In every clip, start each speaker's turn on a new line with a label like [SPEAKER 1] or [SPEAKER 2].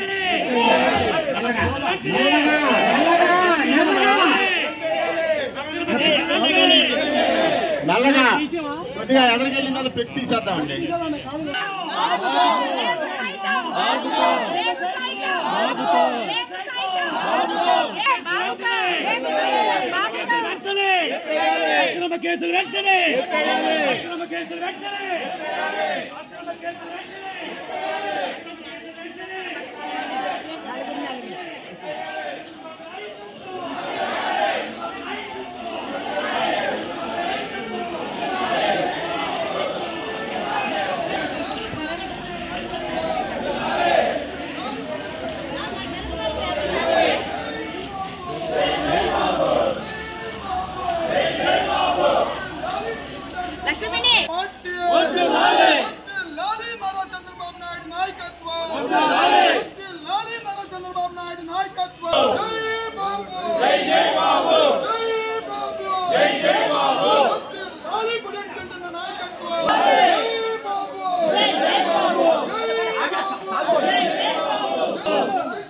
[SPEAKER 1] మెల్లగా కొద్దిగా ఎదరికెళ్ళిన తర్వాత పెట్టి తీసేద్దామండి
[SPEAKER 2] వెంటనే అక్రమ కేసులు వెంటనే అక్రమ కేసులు వెంటనే అక్రమ కేసులు వెంటనే
[SPEAKER 3] లక్ష్మణి
[SPEAKER 4] లాలి మరో చంద్రబాబు నాయుడు నాయకత్వం లాలి మరో చంద్రబాబు నాయుడు నాయకత్వం జై బాబు జై జై బాబు జై బాబు జై జై బాబు లాలి పురంచంద్ర నాయకత్వం జై బాబు జై జై బాబు జై బాబు జై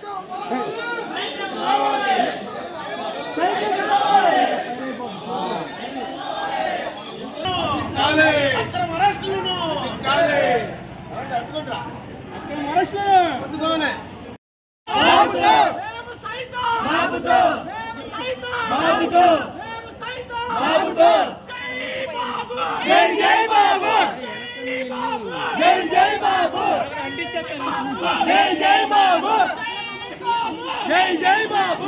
[SPEAKER 2] జై జై బాబు జై జై బాబు జై జై బాబు జై జై బాబు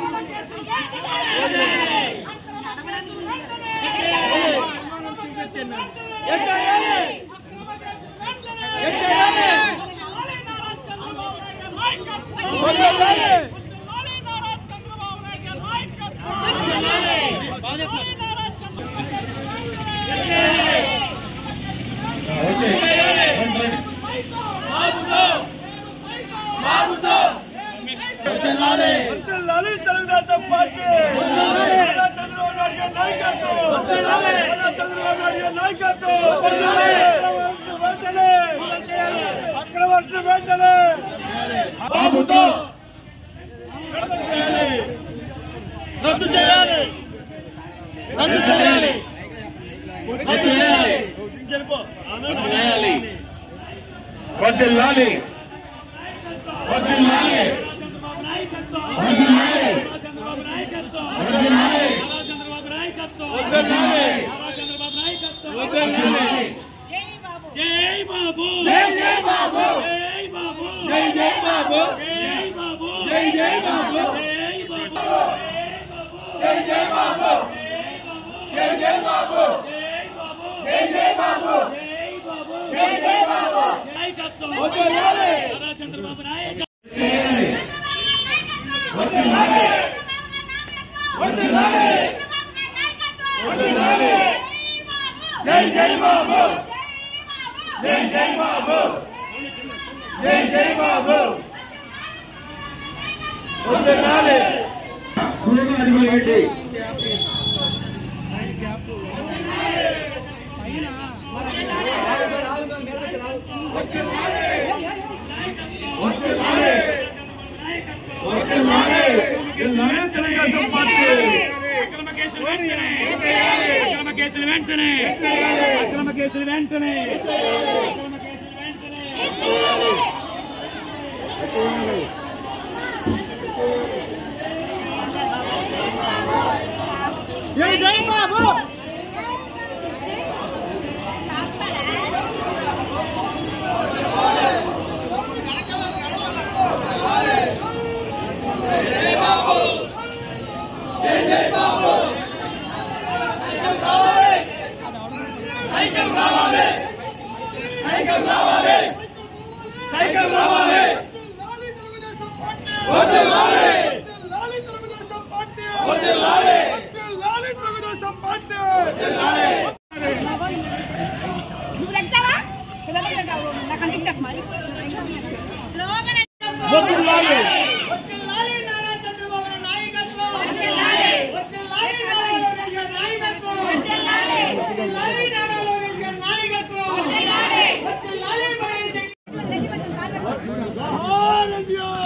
[SPEAKER 4] లాలి తెలుగుదేశం పార్టీ నారా చంద్రబాబు నాయుడు గారి నాయకత్వం నారా చంద్రబాబు నాయుడు గారి నాయకత్వం వెంటనే అక్రవర్తి వెంటనే బాబుతో రద్దు చేయాలి రద్దు చేయాలి రద్దు చేయాలి ఇంకెళ్ళిపో
[SPEAKER 1] చేయాలి వడ్డిల్లాలి వడ్డిల్లాలి
[SPEAKER 2] చంద్రబాబు నాయకత్వం
[SPEAKER 1] వడ్డిల్లాలి
[SPEAKER 2] చంద్రబాబు నాయకత్వం
[SPEAKER 1] వడ్డిల్లాలి
[SPEAKER 2] చంద్రబాబు నాయకత్వం
[SPEAKER 4] వడ్డిల్లాలి.
[SPEAKER 2] చంద్రబాబు నాయకత్వం
[SPEAKER 4] వడ్డిల్లాలి.
[SPEAKER 2] జై బాబు
[SPEAKER 4] జై జై బాబు
[SPEAKER 2] జై బాబు
[SPEAKER 4] జై జై బాబు
[SPEAKER 2] జై బాబు
[SPEAKER 4] జై జై బాబు
[SPEAKER 2] జై బాబు
[SPEAKER 4] జై జై బాబు జై జై బాబు జై జై బాబు జై జై బాబు
[SPEAKER 2] నాయకత్వం
[SPEAKER 4] వడ్డిల్లాలి.
[SPEAKER 2] నారా చంద్రబాబు నాయకత్వం
[SPEAKER 4] వడ్డిల్లాలి. వడ్డిల్లాలి. వడ్డిల్లాలి. జై జై బాబు జై జై బాబు జై జై బాబు వడ్డిల్లాలి. వడ్డిల్లాలి. వడ్డిల్లాలి తెలుగుదేశం పార్టీ
[SPEAKER 2] అక్రమ కేసులు వెంటనే అక్రమ కేసులు వెంటనే అక్రమ కేసులు వెంటనే అక్రమ కేసులు వెంటనే
[SPEAKER 4] జై జై బాబు సైకిల్ రావాలి సైకిల్ రావాలి సైకిల్ రావాలి వడ్డిల్లాలి తెలుగుదేశం పార్టీ వడ్డిల్లాలి తెలుగుదేశం పార్టీ వడ్డిల్లాలి
[SPEAKER 3] నువ్వు లెక్కావా నాకు అంటించకు మరి లోగన
[SPEAKER 4] వడ్డిల్లాలి
[SPEAKER 3] వదిలాలి నారా చంద్రబాబు నాయకత్వం వదిలాలి వదిలాలి నారా నాయకత్వం వదిలాలి వదిలాలి నారా నాయకత్వం వదిలాలి వదిలాలి మరి
[SPEAKER 4] జోహార్ ఇండియా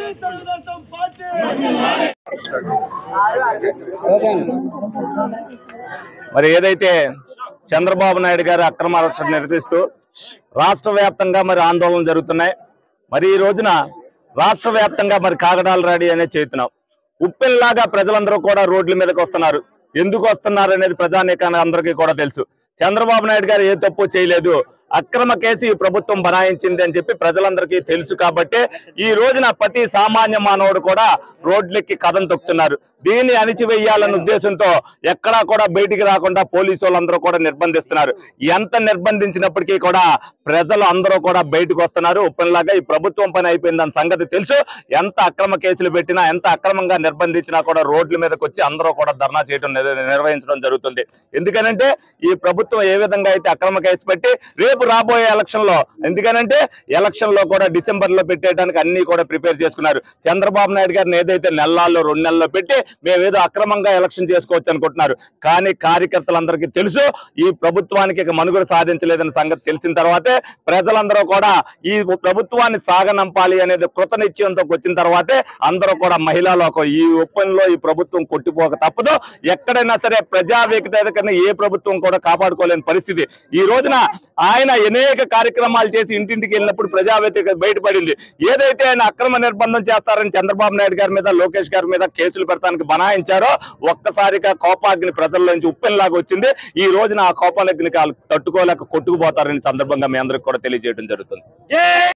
[SPEAKER 4] తెలుగుదేశం పార్టీ
[SPEAKER 5] మరి ఏదైతే చంద్రబాబు నాయుడు గారు అక్రమ అరెస్టు నిరసిస్తూ రాష్ట్ర వ్యాప్తంగా మరి ఆందోళనలు జరుగుతున్నాయి మరి ఈ రోజున రాష్ట్ర వ్యాప్తంగా మరి కాగడాలు రెడీ అనేది చేస్తున్నాం ఉప్పెన్లాగా ప్రజలందరూ కూడా రోడ్ల మీదకి వస్తున్నారు ఎందుకు వస్తున్నారు అనేది ప్రజానీకానికి అందరికీ కూడా తెలుసు చంద్రబాబు నాయుడు గారు ఏ తప్పు చేయలేదు అక్రమ కేసు ఈ ప్రభుత్వం బనాయించింది అని చెప్పి ప్రజలందరికీ తెలుసు కాబట్టి ఈ రోజున ప్రతి సామాన్య మానవుడు కూడా రోడ్లెక్కి కథం తొక్కుతున్నారు దీన్ని అణిచివేయాలన్న ఉద్దేశంతో ఎక్కడా కూడా బయటికి రాకుండా పోలీసు వాళ్ళందరూ కూడా నిర్బంధిస్తున్నారు ఎంత నిర్బంధించినప్పటికీ కూడా ప్రజలు అందరూ కూడా బయటకు వస్తున్నారు ఉప్పనిలాగా ఈ ప్రభుత్వం పని అయిపోయిందని సంగతి తెలుసు ఎంత అక్రమ కేసులు పెట్టినా ఎంత అక్రమంగా నిర్బంధించినా కూడా రోడ్ల మీదకి వచ్చి అందరూ కూడా ధర్నా చేయడం నిర్- నిర్వహించడం జరుగుతుంది ఎందుకనంటే ఈ ప్రభుత్వం ఏ విధంగా అయితే అక్రమ కేసు పెట్టి రేపు రాబోయే ఎలక్షన్ లో ఎందుకనంటే ఎలక్షన్ లో కూడా డిసెంబర్ లో పెట్టేయడానికి అన్ని కూడా ప్రిపేర్ చేసుకున్నారు చంద్రబాబు నాయుడు గారిని ఏదైతే నెలల్లో రెండు నెలల్లో పెట్టి మేము ఏదో అక్రమంగా ఎలక్షన్ చేసుకోవచ్చు అనుకుంటున్నారు కానీ కార్యకర్తలందరికీ తెలుసు ఈ ప్రభుత్వానికి ఇక మనుగడ సాధించలేదన్న సంగతి తెలిసిన తర్వాతే ప్రజలందరూ కూడా ఈ ప్రభుత్వాన్ని సాగనంపాలి అనేది కృత నిశ్చయంతో వచ్చిన తర్వాతే అందరూ కూడా మహిళా లోకం ఈ ఒప్పంలో ఈ ప్రభుత్వం కొట్టిపోక తప్పదు ఎక్కడైనా సరే ప్రజా వ్యక్తిగత కన్నా ఏ ప్రభుత్వం కూడా కాపాడుకోలేని పరిస్థితి ఈ రోజున ఆయన అనేక కార్యక్రమాలు చేసి ఇంటింటికి వెళ్ళినప్పుడు ప్రజా వ్యతిరేకత బయటపడింది ఏదైతే ఆయన అక్రమ నిర్బంధం చేస్తారని చంద్రబాబు నాయుడు గారి మీద లోకేష్ గారి మీద కేసులు పెడతానికి బనాయించారో ఒక్కసారిగా కోపాగ్ని ప్రజల్లోంచి ఉప్పెనలాగా వచ్చింది ఈ రోజున ఆ కోపాగ్ని తట్టుకోలేక కొట్టుకుపోతారని సందర్భంగా మీ అందరికి కూడా తెలియజేయడం జరుగుతుంది